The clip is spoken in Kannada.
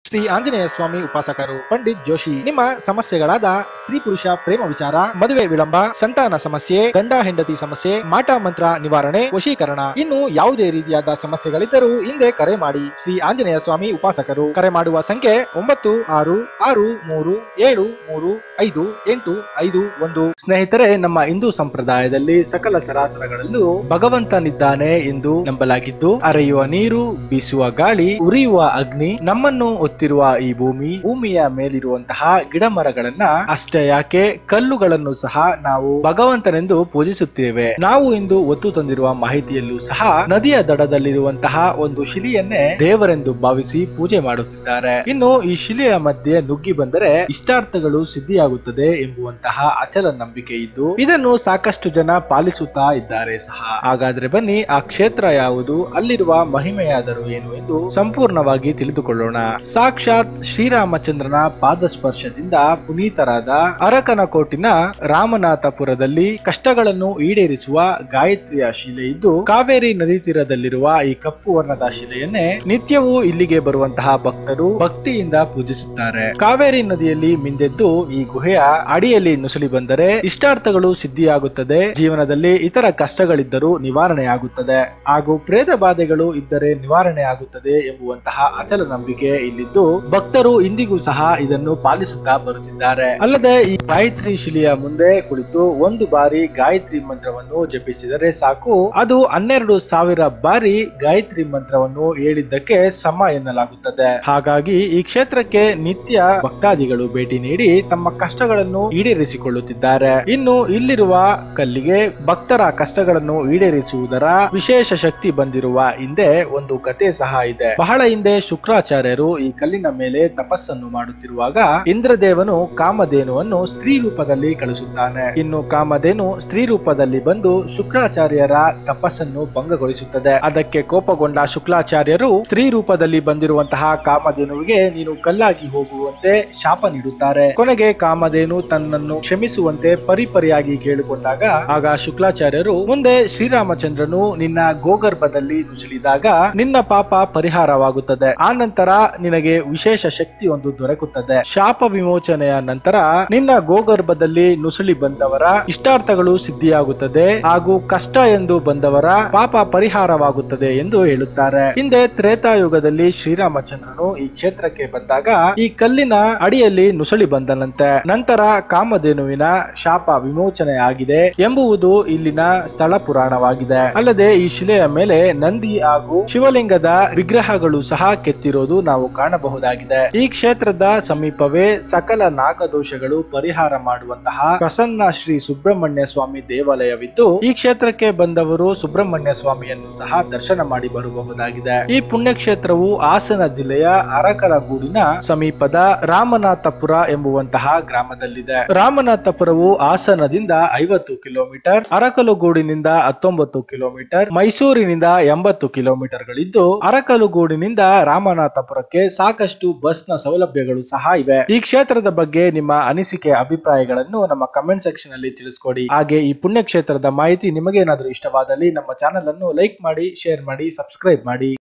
ಶ್ರೀ ಆಂಜನೇಯ ಸ್ವಾಮಿ ಉಪಾಸಕರು ಪಂಡಿತ್ ಜೋಶಿ ನಿಮ್ಮ ಸಮಸ್ಯೆಗಳಾದ ಸ್ತ್ರೀ ಪುರುಷ ಪ್ರೇಮ ವಿಚಾರ ಮದುವೆ ವಿಳಂಬ ಸಂತಾನ ಸಮಸ್ಯೆ ಗಂಡ ಹೆಂಡತಿ ಸಮಸ್ಯೆ ಮಾಟ ಮಂತ್ರ ನಿವಾರಣೆ ವಶೀಕರಣ ಇನ್ನು ಯಾವುದೇ ರೀತಿಯಾದ ಸಮಸ್ಯೆಗಳಿದ್ದರೂ ಹಿಂದೆ ಕರೆ ಮಾಡಿ ಶ್ರೀ ಆಂಜನೇಯ ಸ್ವಾಮಿ ಉಪಾಸಕರು ಕರೆ ಮಾಡುವ ಸಂಖ್ಯೆ ಒಂಬತ್ತು ಆರು ಆರು ಮೂರು ಏಳು ಮೂರು ಐದು ಎಂಟು ಐದು ಒಂದು ಸ್ನೇಹಿತರೆ ನಮ್ಮ ಹಿಂದೂ ಸಂಪ್ರದಾಯದಲ್ಲಿ ಸಕಲ ಚರಾಚರಗಳಲ್ಲೂ ಭಗವಂತನಿದ್ದಾನೆ ಎಂದು ನಂಬಲಾಗಿದ್ದು ಅರೆಯುವ ನೀರು ಬೀಸುವ ಗಾಳಿ ಉರಿಯುವ ಅಗ್ನಿ ನಮ್ಮನ್ನು ಹೊತ್ತಿರುವ ಈ ಭೂಮಿ ಭೂಮಿಯ ಮೇಲಿರುವಂತಹ ಗಿಡ ಮರಗಳನ್ನ ಅಷ್ಟೇ ಯಾಕೆ ಕಲ್ಲುಗಳನ್ನು ಸಹ ನಾವು ಭಗವಂತನೆಂದು ಪೂಜಿಸುತ್ತೇವೆ ನಾವು ಇಂದು ಒತ್ತು ತಂದಿರುವ ಮಾಹಿತಿಯಲ್ಲೂ ಸಹ ನದಿಯ ದಡದಲ್ಲಿರುವಂತಹ ಒಂದು ಶಿಲೆಯನ್ನೇ ದೇವರೆಂದು ಭಾವಿಸಿ ಪೂಜೆ ಮಾಡುತ್ತಿದ್ದಾರೆ ಇನ್ನು ಈ ಶಿಲೆಯ ಮಧ್ಯೆ ನುಗ್ಗಿ ಬಂದರೆ ಇಷ್ಟಾರ್ಥಗಳು ಸಿದ್ಧಿಯಾಗುತ್ತದೆ ಎಂಬುವಂತಹ ಅಚಲ ನಂಬಿಕೆ ಇದ್ದು ಇದನ್ನು ಸಾಕಷ್ಟು ಜನ ಪಾಲಿಸುತ್ತಾ ಇದ್ದಾರೆ ಸಹ ಹಾಗಾದ್ರೆ ಬನ್ನಿ ಆ ಕ್ಷೇತ್ರ ಯಾವುದು ಅಲ್ಲಿರುವ ಮಹಿಮೆಯಾದರೂ ಏನು ಎಂದು ಸಂಪೂರ್ಣವಾಗಿ ತಿಳಿದುಕೊಳ್ಳೋಣ ಸಾಕ್ಷಾತ್ ಶ್ರೀರಾಮಚಂದ್ರನ ಪಾದಸ್ಪರ್ಶದಿಂದ ಪುನೀತರಾದ ಅರಕನಕೋಟಿನ ರಾಮನಾಥಪುರದಲ್ಲಿ ಕಷ್ಟಗಳನ್ನು ಈಡೇರಿಸುವ ಗಾಯತ್ರಿಯ ಶಿಲೆ ಇದ್ದು ಕಾವೇರಿ ನದಿ ತೀರದಲ್ಲಿರುವ ಈ ಕಪ್ಪು ವರ್ಣದ ಶಿಲೆಯನ್ನೇ ನಿತ್ಯವೂ ಇಲ್ಲಿಗೆ ಬರುವಂತಹ ಭಕ್ತರು ಭಕ್ತಿಯಿಂದ ಪೂಜಿಸುತ್ತಾರೆ ಕಾವೇರಿ ನದಿಯಲ್ಲಿ ಮಿಂದೆದ್ದು ಈ ಗುಹೆಯ ಅಡಿಯಲ್ಲಿ ನುಸುಳಿ ಬಂದರೆ ಇಷ್ಟಾರ್ಥಗಳು ಸಿದ್ಧಿಯಾಗುತ್ತದೆ ಜೀವನದಲ್ಲಿ ಇತರ ಕಷ್ಟಗಳಿದ್ದರೂ ನಿವಾರಣೆಯಾಗುತ್ತದೆ ಹಾಗೂ ಪ್ರೇತ ಬಾಧೆಗಳು ಇದ್ದರೆ ನಿವಾರಣೆ ಆಗುತ್ತದೆ ಎಂಬುವಂತಹ ಅಚಲ ನಂಬಿಕೆ ಇಲ್ಲಿದ್ದು ಭಕ್ತರು ಇಂದಿಗೂ ಸಹ ಇದನ್ನು ಪಾಲಿಸುತ್ತಾ ಬರುತ್ತಿದ್ದಾರೆ ಅಲ್ಲದೆ ಈ ಗಾಯತ್ರಿ ಶಿಲೆಯ ಮುಂದೆ ಕುಳಿತು ಒಂದು ಬಾರಿ ಗಾಯತ್ರಿ ಮಂತ್ರವನ್ನು ಜಪಿಸಿದರೆ ಸಾಕು ಅದು ಹನ್ನೆರಡು ಸಾವಿರ ಬಾರಿ ಗಾಯತ್ರಿ ಮಂತ್ರವನ್ನು ಹೇಳಿದ್ದಕ್ಕೆ ಸಮ ಎನ್ನಲಾಗುತ್ತದೆ ಹಾಗಾಗಿ ಈ ಕ್ಷೇತ್ರಕ್ಕೆ ನಿತ್ಯ ಭಕ್ತಾದಿಗಳು ಭೇಟಿ ನೀಡಿ ತಮ್ಮ ಕಷ್ಟಗಳನ್ನು ಈಡೇರಿಸಿಕೊಳ್ಳುತ್ತಿದ್ದಾರೆ ಇನ್ನು ಇಲ್ಲಿರುವ ಕಲ್ಲಿಗೆ ಭಕ್ತರ ಕಷ್ಟಗಳನ್ನು ಈಡೇರಿಸುವುದರ ವಿಶೇಷ ಶಕ್ತಿ ಬಂದಿರುವ ಹಿಂದೆ ಒಂದು ಕತೆ ಸಹ ಇದೆ ಬಹಳ ಹಿಂದೆ ಶುಕ್ರಾಚಾರ್ಯರು ಈ ಕಲ್ಲಿನ ಮೇಲೆ ತಪಸ್ಸನ್ನು ಮಾಡುತ್ತಿರುವಾಗ ಇಂದ್ರದೇವನು ಕಾಮಧೇನುವನ್ನು ಸ್ತ್ರೀ ರೂಪದಲ್ಲಿ ಕಳಿಸುತ್ತಾನೆ ಇನ್ನು ಕಾಮಧೇನು ಸ್ತ್ರೀ ರೂಪದಲ್ಲಿ ಬಂದು ಶುಕ್ರಾಚಾರ್ಯರ ತಪಸ್ಸನ್ನು ಭಂಗಗೊಳಿಸುತ್ತದೆ ಅದಕ್ಕೆ ಕೋಪಗೊಂಡ ಶುಕ್ಲಾಚಾರ್ಯರು ಸ್ತ್ರೀ ರೂಪದಲ್ಲಿ ಬಂದಿರುವಂತಹ ಕಾಮಧೇನುವಿಗೆ ನೀನು ಕಲ್ಲಾಗಿ ಹೋಗುವಂತೆ ಶಾಪ ನೀಡುತ್ತಾರೆ ಕೊನೆಗೆ ಕಾಮಧೇನು ತನ್ನನ್ನು ಕ್ಷಮಿಸುವಂತೆ ಪರಿಪರಿಯಾಗಿ ಕೇಳಿಕೊಂಡಾಗ ಆಗ ಶುಕ್ಲಾಚಾರ್ಯರು ಮುಂದೆ ಶ್ರೀರಾಮಚಂದ್ರನು ನಿನ್ನ ಗೋಗರ್ಭದಲ್ಲಿ ನುಸುಳಿದಾಗ ನಿನ್ನ ಪಾಪ ಪರಿಹಾರವಾಗುತ್ತದೆ ಆ ನಂತರ ನಿನಗೆ ವಿಶೇಷ ಶಕ್ತಿ ಒಂದು ದೊರಕುತ್ತದೆ ಶಾಪ ವಿಮೋಚನೆಯ ನಂತರ ನಿನ್ನ ಗೋಗರ್ಭದಲ್ಲಿ ನುಸುಳಿ ಬಂದವರ ಇಷ್ಟಾರ್ಥಗಳು ಸಿದ್ಧಿಯಾಗುತ್ತದೆ ಹಾಗೂ ಕಷ್ಟ ಎಂದು ಬಂದವರ ಪಾಪ ಪರಿಹಾರವಾಗುತ್ತದೆ ಎಂದು ಹೇಳುತ್ತಾರೆ ಹಿಂದೆ ತ್ರೇತಾಯುಗದಲ್ಲಿ ಶ್ರೀರಾಮಚಂದ್ರನು ಈ ಕ್ಷೇತ್ರಕ್ಕೆ ಬಂದಾಗ ಈ ಕಲ್ಲಿನ ಅಡಿಯಲ್ಲಿ ನುಸುಳಿ ಬಂದನಂತೆ ನಂತರ ಕಾಮಧೇನುವಿನ ಶಾಪ ವಿಮೋಚನೆ ಆಗಿದೆ ಎಂಬುವುದು ಇಲ್ಲಿನ ಸ್ಥಳ ಪುರಾಣವಾಗಿದೆ ಅಲ್ಲದೆ ಈ ಶಿಲೆಯ ಮೇಲೆ ನಂದಿ ಹಾಗೂ ಶಿವಲಿಂಗದ ವಿಗ್ರಹಗಳು ಸಹ ಕೆತ್ತಿರೋದು ನಾವು ಕಾಣಬಹುದಾಗಿದೆ ಈ ಕ್ಷೇತ್ರದ ಸಮೀಪವೇ ಸಕಲ ನಾಗದೋಷಗಳು ಪರಿಹಾರ ಮಾಡುವಂತಹ ಪ್ರಸನ್ನ ಶ್ರೀ ಸುಬ್ರಹ್ಮಣ್ಯ ಸ್ವಾಮಿ ದೇವಾಲಯವಿದ್ದು ಈ ಕ್ಷೇತ್ರಕ್ಕೆ ಬಂದವರು ಸುಬ್ರಹ್ಮಣ್ಯ ಸ್ವಾಮಿಯನ್ನು ಸಹ ದರ್ಶನ ಮಾಡಿ ಬರಬಹುದಾಗಿದೆ ಈ ಪುಣ್ಯಕ್ಷೇತ್ರವು ಹಾಸನ ಜಿಲ್ಲೆಯ ಅರಕಲಗೂಡಿನ ಸಮೀಪದ ರಾಮನಾಥಪುರ ಎಂಬುವಂತಹ ಗ್ರಾಮದಲ್ಲಿದೆ ರಾಮನಾಥಪುರವು ಹಾಸನದಿಂದ ಐವತ್ತು ಕಿಲೋಮೀಟರ್ ಅರಕಲಗೂಡಿನಿಂದ ಹತ್ತೊಂಬತ್ತು ಕಿಲೋಮೀಟರ್ ಮೈಸೂರಿನಿಂದ ಎಂಬತ್ತು ಕಿಲೋಮೀಟರ್ಗಳಿದ್ದು ಅರಕಲಗೂಡಿನಿಂದ ರಾಮನಾಥಪುರಕ್ಕೆ ಸಾಕಷ್ಟು ಬಸ್ ನ ಸೌಲಭ್ಯಗಳು ಸಹ ಇವೆ ಈ ಕ್ಷೇತ್ರದ ಬಗ್ಗೆ ನಿಮ್ಮ ಅನಿಸಿಕೆ ಅಭಿಪ್ರಾಯಗಳನ್ನು ನಮ್ಮ ಕಮೆಂಟ್ ಸೆಕ್ಷನ್ ಅಲ್ಲಿ ತಿಳಿಸ್ಕೊಡಿ ಹಾಗೆ ಈ ಪುಣ್ಯಕ್ಷೇತ್ರದ ಮಾಹಿತಿ ನಿಮಗೇನಾದ್ರೂ ಇಷ್ಟವಾದಲ್ಲಿ ನಮ್ಮ ಚಾನೆಲ್ ಅನ್ನು ಲೈಕ್ ಮಾಡಿ ಶೇರ್ ಮಾಡಿ ಸಬ್ಸ್ಕ್ರೈಬ್ ಮಾಡಿ